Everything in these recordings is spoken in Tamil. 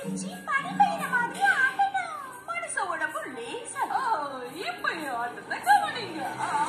பிடிச்சி பனி பெய்யுற மாதிரி ஆடணும் மனுஷ உடம்பு லேசா இப்ப ஆட்டத்தை கவனிங்க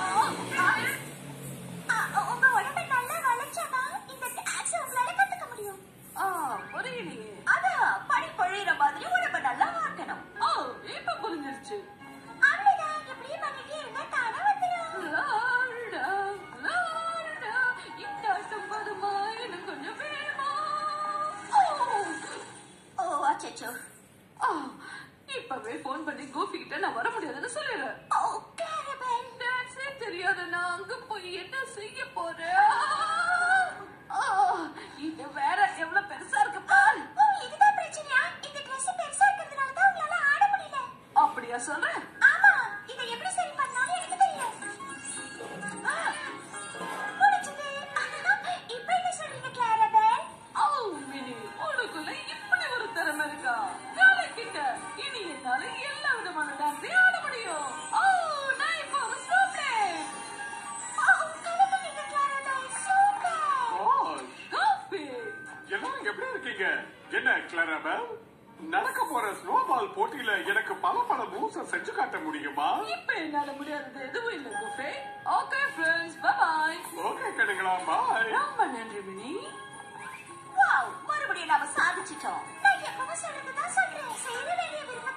ஆ, உங்க உடம்பை நல்லா வளைச்சாதான் இந்த டான்ஸ் உங்களால கத்துக்க முடியும் ஆ, புரியலையே அதான் பனி பொழியிற மாதிரி உடம்பை நல்லா ஆட்டணும் ஓ இப்ப புரிஞ்சிருச்சு அவ்வளவுதான் இப்படியே பண்ணிட்டே இருந்தா தானா வந்துடும் லாடா, லாடா, இந்த ஆட்டம் போதுமா? எனக்கு கொஞ்சம் வேணுமா? ஓ, ஓ அச்சச்சோ ஆ, இப்பவே போன் பண்ணி கோபி கிட்ட நான் வர முடியாதுன்னு சொல்லிடுறேன் ஓ கிளாரபெல் டான்ஸே தெரியாத நான் அங்க போய் என்ன செய்ய போறேன் ஆ, இது வேற எவ்வளவு பெருசா இருக்கு பால் ஓ இதுதான் பிரச்சனையா இந்த Dress பெருசா இருக்கிறதுனால தான் உங்களால ஆட முடியல அப்படியா சொல்றேன் ஆமா இதை எப்படி சரி பண்ணாலும் எனக்கு தெரியும் ஆ, முடிஞ்சது இப்போ என்ன சொல்றீங்க கிளாரபெல் ஓ மினி உனக்குள்ள இப்படி ஒரு திறமை இருக்கா கலக்கிட்ட இனி என்னால எல்லா விதமான டான்ஸையும் ஆட முடியும் ஓ நான் இப்போ ஒரு சூப்பர் ஓ கலக்குறீங்க கிளாரபெல் சூப்பர் ஓ, காபி எல்லாரும் எப்படி இருக்கீங்க என்ன கிளாரபெல் நடக்க போற ஸ்னோபால் போட்டியில எனக்கு பல பல மூவ்ஸ செஞ்சு காட்ட முடியுமா இப்ப என்னால முடியாதது எதுவும் இல்ல குஃபே ஓகே ஃப்ரெண்ட்ஸ் பை ஓகே கடுங்களா பாய் ரொம்ப நன்றி மினி வாவ் மறுபடியும் நாம சாதிச்சிட்டோம் நான் எப்பவும் சொல்றதுதான் சொல்றேன் செய்ய வேண்டிய விரும்ப